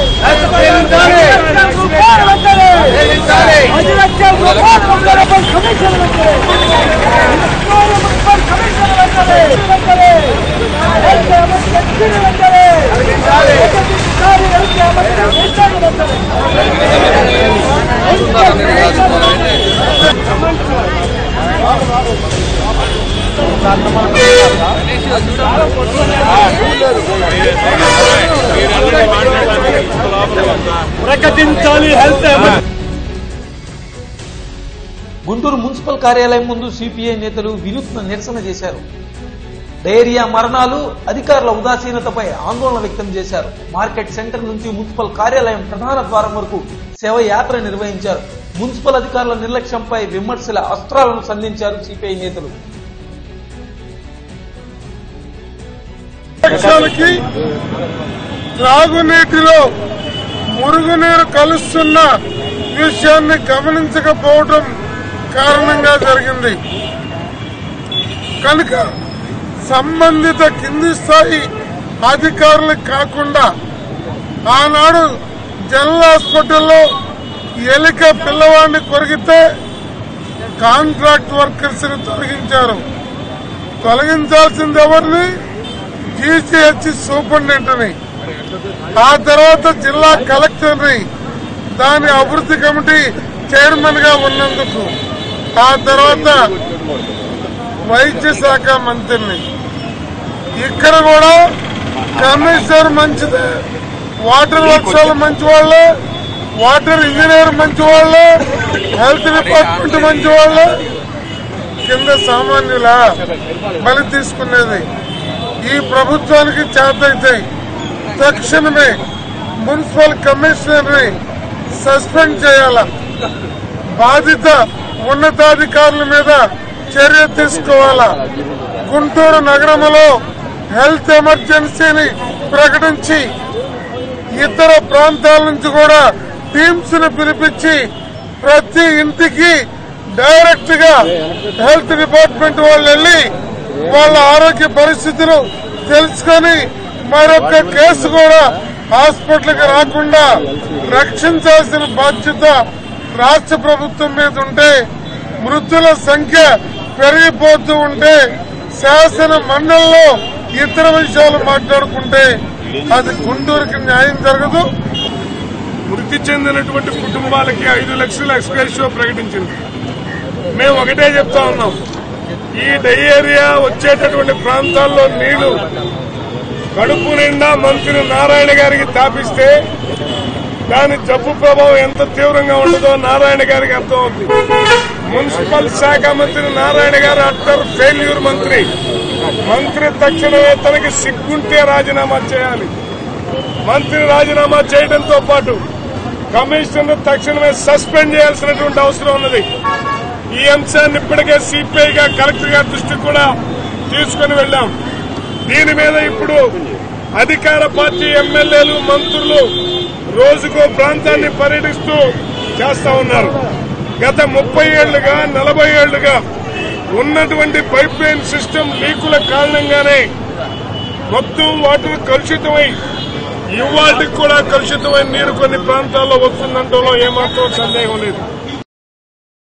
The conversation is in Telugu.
ప్రకటించాలి హెల్త్ గుంటూరు మున్సిపల్ కార్యాలయం ముందు సిపిఐ నేతలు వినూత్న నిరసన చేశారు డయేరియా మరణాలు అధికారుల ఉదాసీనతపై ఆందోళన వ్యక్తం చేశారు మార్కెట్ సెంటర్ నుంచి మున్సిపల్ కార్యాలయం ప్రధాన ద్వారం వరకు సేవ యాత్ర నిర్వహించారు మున్సిపల్ అధికారుల నిర్లక్ష్యంపై విమర్శల అస్త్రాలను సంధించారు సిపిఐ నేతలు పక్షాలకి త్రాగునీటిలో మురుగునీరు కలుస్తున్న విషయాన్ని గమనించకపోవడం కారణంగా జరిగింది కనుక సంబంధిత కింది స్థాయి అధికారులు కాకుండా ఆనాడు జనరల్ హాస్పిటల్లో ఎలిక పిల్లవాడిని కొరిగితే కాంట్రాక్ట్ వర్కర్స్ ని తొలగించారు తొలగించాల్సింది ఎవరిని జీసీహెచ్ సూపరింటెండెంట్ని ఆ తర్వాత జిల్లా కలెక్టర్ని దాని అభివృద్ధి కమిటీ చైర్మన్ గా ఉన్నందుకు ఆ తర్వాత వైద్య శాఖ మంత్రిని ఇక్కడ కూడా కమిషనర్ మంచిదే వాటర్ వర్క్స్ మంచి వాళ్ళే వాటర్ ఇంజనీర్ మంచి వాళ్ళే హెల్త్ డిపార్ట్మెంట్ మంచి వాళ్ళే కింద సామాన్యుల బలి తీసుకునేది ఈ ప్రభుత్వానికి చేతైతే తక్షణమే మున్సిపల్ కమిషనర్ ని సస్పెండ్ చేయాల బాధిత ఉన్నతాధికారుల మీద చర్య తీసుకోవాలా గుంటూరు నగరంలో హెల్త్ ఎమర్జెన్సీని ప్రకటించి ఇతర ప్రాంతాల నుంచి కూడా టీమ్స్ ను పిలిపించి ప్రతి ఇంటికి డైరెక్ట్ గా హెల్త్ డిపార్ట్మెంట్ వాళ్ళు వెళ్లి వాళ్ళ ఆరోగ్య పరిస్థితులు తెలుసుకొని మరొక కేసు కూడా హాస్పిటల్కి రాకుండా రక్షించాల్సిన బాధ్యత రాష్ట్ర ప్రభుత్వం మీద ఉంటే మృతుల సంఖ్య పెరిగిపోతూ ఉంటే శాసన మండలిలో ఇతర విషయాలు మాట్లాడుకుంటే అది గుంటూరుకి న్యాయం జరగదు మృతి చెందినటువంటి కుటుంబాలకి ఐదు లక్షల ఎక్స్ప్రెషో ప్రకటించింది మేము ఒకటే చెప్తా ఉన్నాం ఈ డయేరియా వచ్చేటటువంటి ప్రాంతాల్లో నీళ్లు కడుపు నిండా మంత్రి నారాయణ గారికి తాపిస్తే దాని జబ్బు ప్రభావం ఎంత తీవ్రంగా ఉండదో నారాయణ గారికి అర్థమవుతుంది మున్సిపల్ శాఖ మంత్రి నారాయణ గారు అట్టర్ ఫెయిల్యూర్ మంత్రి మంత్రి తక్షణమే తనకి సిగ్గుంటే రాజీనామా చేయాలి మంత్రి రాజీనామా చేయడంతో పాటు కమిషనర్ తక్షణమే సస్పెండ్ చేయాల్సినటువంటి అవసరం ఉన్నది ఈ అంశాన్ని ఇప్పటికే సిపిఐగా కలెక్టర్ గారి దృష్టికి కూడా తీసుకుని వెళ్ళాం దీని మీద ఇప్పుడు అధికార పార్టీ ఎమ్మెల్యేలు మంత్రులు రోజుకో ప్రాంతాన్ని పర్యటిస్తూ చేస్తా ఉన్నారు గత ముప్పై ఏళ్లుగా నలభై ఏళ్లుగా ఉన్నటువంటి పైప్ లైన్ సిస్టమ్ లీకుల కారణంగానే మొత్తం వాటర్ కలుషితమై ఇవాటికి కూడా కలుషితమైన నీరు కొన్ని ప్రాంతాల్లో వస్తుందంటలో ఏమాత్రం సందేహం లేదు